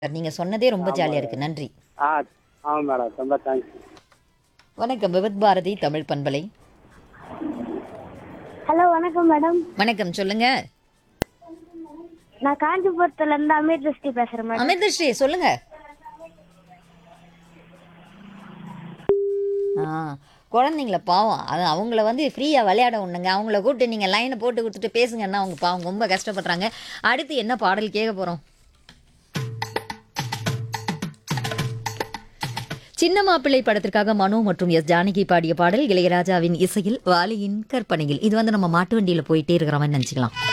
நீங்க சொன்னதே ரொம்ப ஜாலியா இருக்கு நன்றி ஆ ஆமாம் மேடம் ரொம்ப தேங்க்ஸ் வணக்கம் விபத் பாரதி தமிழ் பண்பலை ஹலோ வணக்கம் மேடம் வணக்கம் சொல்லுங்க நான் காஞ்சிபுரத்துல இருந்து அமீர் திருஷ்டி பேசுறேன் மேடம் அமிர்தஸ்ரீ சொல்லுங்க ஆ குழந்தைங்கள பாவம் அது அவங்கள வந்து ஃப்ரீயாக விளையாட விடணுங்க அவங்கள கூப்பிட்டு நீங்கள் லைனை போட்டு கொடுத்துட்டு பேசுங்கன்னா அவங்க பாவம் ரொம்ப கஷ்டப்படுறாங்க அடுத்து என்ன பாடல் கேட்க போகிறோம் சின்ன மாப்பிள்ளை படத்திற்காக மனோ மற்றும் எஸ் ஜானகி பாடிய பாடல் இளையராஜாவின் இசையில் வாலியின் கற்பனையில் இது வந்து நம்ம மாட்டு வண்டியில் போயிட்டே இருக்கிற மாதிரி நினச்சிக்கலாம்